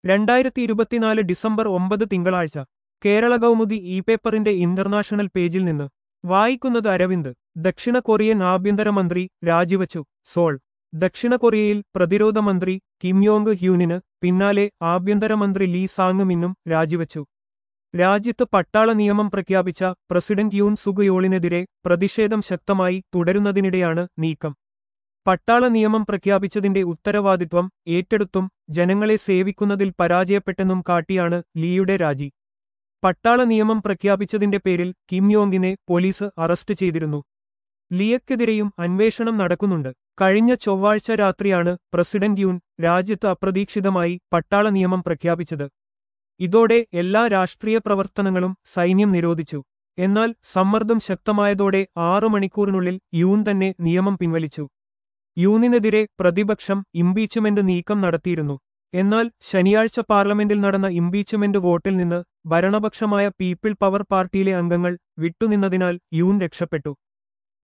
രണ്ടായിരത്തി ഇരുപത്തിനാല് ഡിസംബർ ഒമ്പത് തിങ്കളാഴ്ച കേരള കൗമുദി ഇ പേപ്പറിന്റെ ഇന്റർനാഷണൽ പേജിൽ നിന്ന് വായിക്കുന്നത് അരവിന്ദ് ദക്ഷിണ കൊറിയൻ ആഭ്യന്തരമന്ത്രി രാജിവച്ചു സോൾ ദക്ഷിണ കൊറിയയിൽ പ്രതിരോധ മന്ത്രി കിം യോങ് ഹ്യൂനിന് പിന്നാലെ ആഭ്യന്തരമന്ത്രി ലീ സാങ് മിന്നും രാജിവച്ചു രാജ്യത്ത് പട്ടാള നിയമം പ്രഖ്യാപിച്ച പ്രസിഡന്റ് യൂൻ സുഗയോളിനെതിരെ പ്രതിഷേധം ശക്തമായി തുടരുന്നതിനിടെയാണ് നീക്കം പട്ടാള നിയമം പ്രഖ്യാപിച്ചതിന്റെ ഉത്തരവാദിത്വം ഏറ്റെടുത്തും ജനങ്ങളെ സേവിക്കുന്നതിൽ പരാജയപ്പെട്ടെന്നും കാട്ടിയാണ് ലീയുടെ രാജി പട്ടാള നിയമം പ്രഖ്യാപിച്ചതിന്റെ പേരിൽ കിം യോങ്ങിനെ പോലീസ് അറസ്റ്റ് ചെയ്തിരുന്നു ലിയക്കെതിരെയും അന്വേഷണം നടക്കുന്നുണ്ട് കഴിഞ്ഞ ചൊവ്വാഴ്ച രാത്രിയാണ് പ്രസിഡന്റ് യൂൻ രാജ്യത്ത് അപ്രതീക്ഷിതമായി പട്ടാള നിയമം പ്രഖ്യാപിച്ചത് ഇതോടെ എല്ലാ രാഷ്ട്രീയ പ്രവർത്തനങ്ങളും സൈന്യം നിരോധിച്ചു എന്നാൽ സമ്മർദ്ദം ശക്തമായതോടെ ആറു മണിക്കൂറിനുള്ളിൽ യൂൻ തന്നെ നിയമം പിൻവലിച്ചു യൂണിനെതിരെ പ്രതിപക്ഷം ഇംപീച്ച്മെന്റ് നീക്കം നടത്തിയിരുന്നു എന്നാൽ ശനിയാഴ്ച പാർലമെന്റിൽ നടന്ന ഇംപീച്ച്മെന്റ് വോട്ടിൽ നിന്ന് ഭരണപക്ഷമായ പീപ്പിൾ പവർ പാർട്ടിയിലെ അംഗങ്ങൾ വിട്ടുനിന്നതിനാൽ യൂൻ രക്ഷപ്പെട്ടു